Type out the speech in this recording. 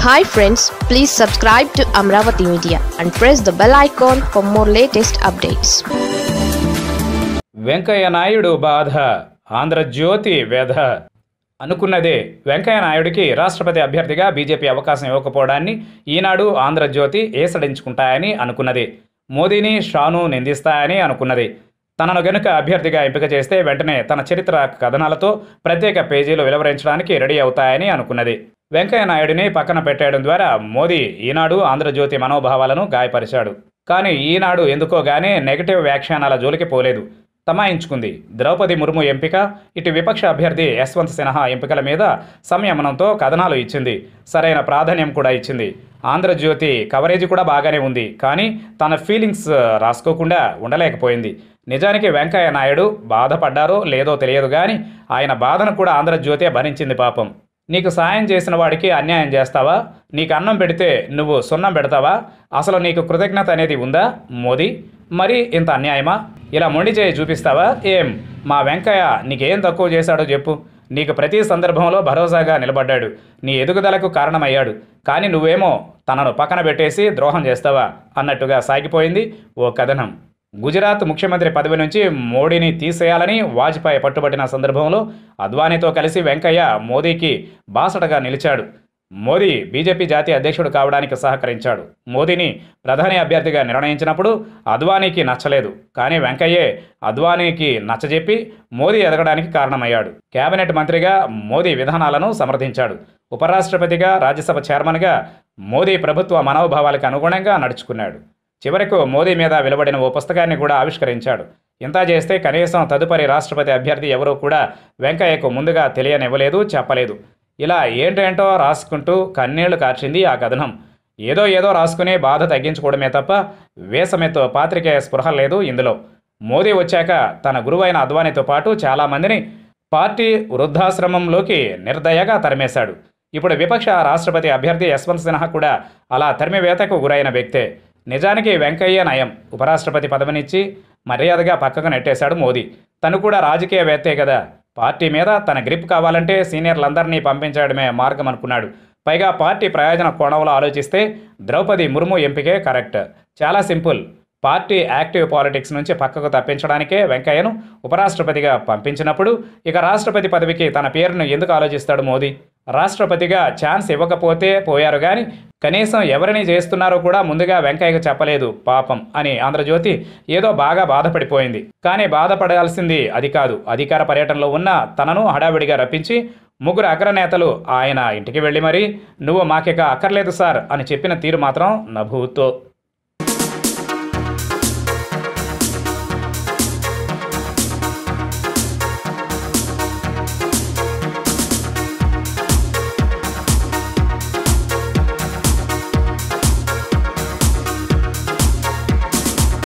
hi friends please subscribe to Amaravati media and press the bell icon for more latest updates Venkaiah Naidu బాధ ఆంధ్రజ్యోతి వ్యధ అనుకున్నదే వెంకయ్య నాయుడికి రాష్ట్రపతి అభ్యర్థిగా బీజేపీ అవకాశం ఇవ్వకపోవడాన్ని ఈనాడు ఆంధ్రజ్యోతి ఏసడించుకుంటాయని అనుకున్నది మోదీని షాను నిందిస్తాయని అనుకున్నది తనను గనుక అభ్యర్థిగా ఎంపిక చేస్తే వెంటనే తన చరిత్ర కథనాలతో ప్రత్యేక పేజీలు వెలువరించడానికి రెడీ అవుతాయని అనుకున్నది వెంకయ్య నాయుడిని పక్కన పెట్టేయడం ద్వారా మోదీ ఈనాడు ఆంధ్రజ్యోతి మనోభావాలను గాయపరిచాడు కానీ ఈనాడు ఎందుకో గానీ నెగటివ్ వ్యాఖ్యానాల జోలికి పోలేదు తమాయించుకుంది ద్రౌపది ముర్ము ఎంపిక ఇటు విపక్ష అభ్యర్థి యశ్వంత్ సిన్హా ఎంపికల మీద సంయమనంతో కథనాలు ఇచ్చింది సరైన ప్రాధాన్యం కూడా ఇచ్చింది ఆంధ్రజ్యోతి కవరేజ్ కూడా బాగానే ఉంది కానీ తన ఫీలింగ్స్ రాసుకోకుండా ఉండలేకపోయింది నిజానికి వెంకయ్య నాయుడు బాధపడ్డారో లేదో తెలియదు కానీ ఆయన బాధను కూడా ఆంధ్రజ్యోతే భరించింది పాపం నీకు సాయం చేసిన వాడికి అన్యాయం చేస్తావా నీకు అన్నం పెడితే నువ్వు సున్నం పెడతావా అసలు నీకు కృతజ్ఞత అనేది ఉందా మోదీ మరి ఇంత అన్యాయమా ఇలా మొండి చేయి చూపిస్తావా ఏం మా వెంకయ్య నీకేం తక్కువ చేశాడో చెప్పు నీకు ప్రతి సందర్భంలో భరోసాగా నిలబడ్డాడు నీ ఎదుగుదలకు కారణమయ్యాడు కానీ నువ్వేమో తనను పక్కన పెట్టేసి ద్రోహం చేస్తావా అన్నట్టుగా సాగిపోయింది ఓ కథనం గుజరాత్ ముఖ్యమంత్రి పదవి నుంచి మోడీని తీసేయాలని వాజ్పేయి పట్టుబట్టిన సందర్భంలో అద్వానీతో కలిసి వెంకయ్య మోదీకి బాసటగా నిలిచాడు మోదీ బీజేపీ జాతీయ అధ్యక్షుడు కావడానికి సహకరించాడు మోదీని ప్రధాని అభ్యర్థిగా నిర్ణయించినప్పుడు అద్వానీకి నచ్చలేదు కానీ వెంకయ్యే అద్వానీకి నచ్చజెప్పి మోదీ ఎదగడానికి కారణమయ్యాడు కేబినెట్ మంత్రిగా మోదీ విధానాలను సమర్థించాడు ఉపరాష్ట్రపతిగా రాజ్యసభ చైర్మన్గా మోదీ ప్రభుత్వ మనోభావాలకు అనుగుణంగా నడుచుకున్నాడు చివరకు మోదీ మీద వెలువడిన ఓ పుస్తకాన్ని కూడా ఆవిష్కరించాడు ఇంత చేస్తే కనీసం తదుపరి రాష్ట్రపతి అభ్యర్థి ఎవరూ కూడా వెంకయ్యకు ముందుగా తెలియనివ్వలేదు చెప్పలేదు ఇలా ఏంటేంటో రాసుకుంటూ కన్నీళ్లు కార్చింది ఆ కథనం ఏదో ఏదో రాసుకుని బాధ తగ్గించుకోవడమే తప్ప వేసమెతో పాత్రికేయ స్పృహ లేదు ఇందులో మోదీ వచ్చాక తన గురువైన అద్వానీతో పాటు చాలామందిని పార్టీ వృద్ధాశ్రమంలోకి నిర్దయగా తరిమేశాడు ఇప్పుడు విపక్ష రాష్ట్రపతి అభ్యర్థి యశ్వంత్ సిన్హా కూడా అలా తరిమివేతకు గురైన వ్యక్తే నిజానికి వెంకయ్య నయం ఉపరాష్ట్రపతి పదవినిచ్చి మర్యాదగా పక్కకు నెట్టేశాడు మోదీ తను కూడా రాజకీయవేత్తే కదా పార్టీ మీద తన గ్రిప్ కావాలంటే సీనియర్లందరినీ పంపించడమే మార్గం అనుకున్నాడు పైగా పార్టీ ప్రయోజన కోణంలో ఆలోచిస్తే ద్రౌపది ముర్ము ఎంపికే కరెక్ట్ చాలా సింపుల్ పార్టీ యాక్టివ్ పాలిటిక్స్ నుంచి పక్కకు తప్పించడానికే వెంకయ్యను ఉపరాష్ట్రపతిగా పంపించినప్పుడు ఇక రాష్ట్రపతి పదవికి తన పేరును ఎందుకు ఆలోచిస్తాడు మోదీ రాష్ట్రపతిగా ఛాన్స్ ఇవ్వకపోతే పోయారు కానీ కనీసం ఎవరిని చేస్తున్నారో కూడా ముందుగా వెంకయ్యకు చెప్పలేదు పాపం అని ఆంధ్రజ్యోతి ఏదో బాగా బాధపడిపోయింది కానీ బాధపడాల్సింది అది కాదు అధికార పర్యటనలో ఉన్న తనను హడావిడిగా రప్పించి ముగ్గురు అగ్రనేతలు ఆయన ఇంటికి వెళ్ళి మరీ నువ్వు మాకిక అక్కర్లేదు సార్ అని చెప్పిన తీరు మాత్రం నభూతో